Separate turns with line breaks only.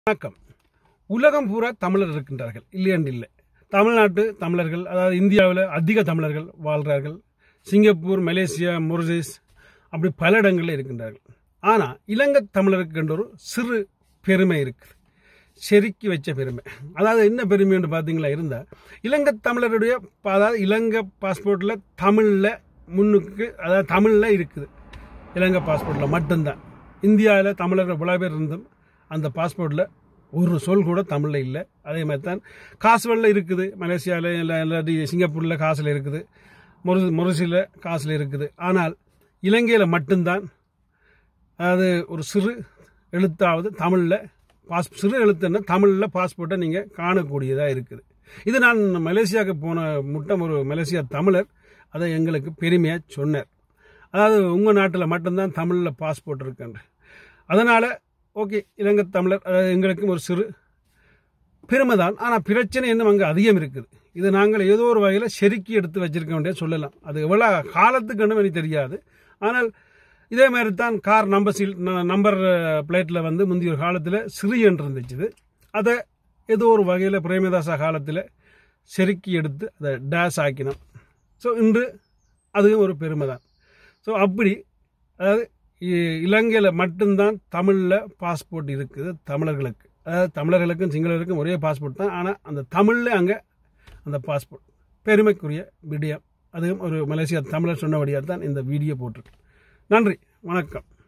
வணக்கம் உலகம் பூரா தமிழர் இருக்கின்றார்கள் இல்லையென்று இல்லை தமிழ்நாட்டு தமிழர்கள் அதாவது இந்தியாவில் அதிக தமிழர்கள் வாழ்கிறார்கள் சிங்கப்பூர் மலேசியா மொரிசியஸ் அப்படி பல இடங்களில் இருக்கின்றார்கள் ஆனால் இலங்கை தமிழருக்கு என்ற ஒரு சிறு பெருமை இருக்குது செருக்கி வச்ச பெருமை அதாவது என்ன பெருமைன்னு பார்த்தீங்களா இருந்தால் இலங்கை தமிழருடைய அதாவது இலங்கை பாஸ்போர்ட்டில் தமிழில் முன்னுக்கு அதாவது தமிழில் இருக்குது இலங்கை பாஸ்போர்ட்டில் மட்டும்தான் இந்தியாவில் தமிழர்கள் பல பேர் இருந்தும் அந்த பாஸ்போர்ட்டில் ஒரு சொல் கூட தமிழில் இல்லை அதே மாதிரி தான் காசுவலில் இருக்குது மலேசியாவில் இல்லை இல்லாட்டி சிங்கப்பூரில் காசில் இருக்குது மொரு மொரிசியில் காசில் இருக்குது ஆனால் இலங்கையில் மட்டும்தான் அது ஒரு சிறு எழுத்தாவது தமிழில் பாஸ் சிறு எழுத்துன்னா தமிழில் பாஸ்போர்ட்டை நீங்கள் காணக்கூடியதாக இருக்குது இது நான் மலேசியாவுக்கு போன முட்டம் ஒரு மலேசியா தமிழர் அதை எங்களுக்கு பெருமையாக சொன்னார் அதாவது உங்கள் நாட்டில் மட்டும்தான் தமிழில் பாஸ்போர்ட் இருக்குன்ற அதனால் ஓகே இலங்கை தமிழர் அதாவது எங்களுக்கும் ஒரு சிறு பெருமை தான் ஆனால் பிரச்சனை இன்னும் அங்கே அதிகம் இருக்குது இது நாங்கள் ஏதோ ஒரு வகையில் செருக்கி எடுத்து வச்சிருக்க வேண்டிய சொல்லலாம் அது எவ்வளோ காலத்துக்கு எனக்கு தெரியாது ஆனால் இதே மாதிரி தான் கார் நம்பர் சீல் நம்பர் பிளேட்டில் வந்து முந்தைய ஒரு காலத்தில் சிறு என்று இருந்துச்சு அதை ஏதோ ஒரு வகையில் பிரேமதாசா காலத்தில் செருக்கி எடுத்து அதை டேஸ் ஆக்கினோம் ஸோ இன்று அதுவும் ஒரு பெருமை தான் ஸோ அப்படி அதாவது இ- இலங்கையில் மட்டும்தான் தமிழில் பாஸ்போர்ட் இருக்குது தமிழர்களுக்கு அதாவது தமிழர்களுக்கும் சிங்களர்களுக்கும் ஒரே பாஸ்போர்ட் தான் ஆனால் அந்த தமிழில் அங்கே அந்த பாஸ்போர்ட் பெருமைக்குரிய விடயம் அதுவும் ஒரு மலேசியா தமிழர் சொன்னபடியாக தான் இந்த வீடியோ போட்டிருக்கு நன்றி வணக்கம்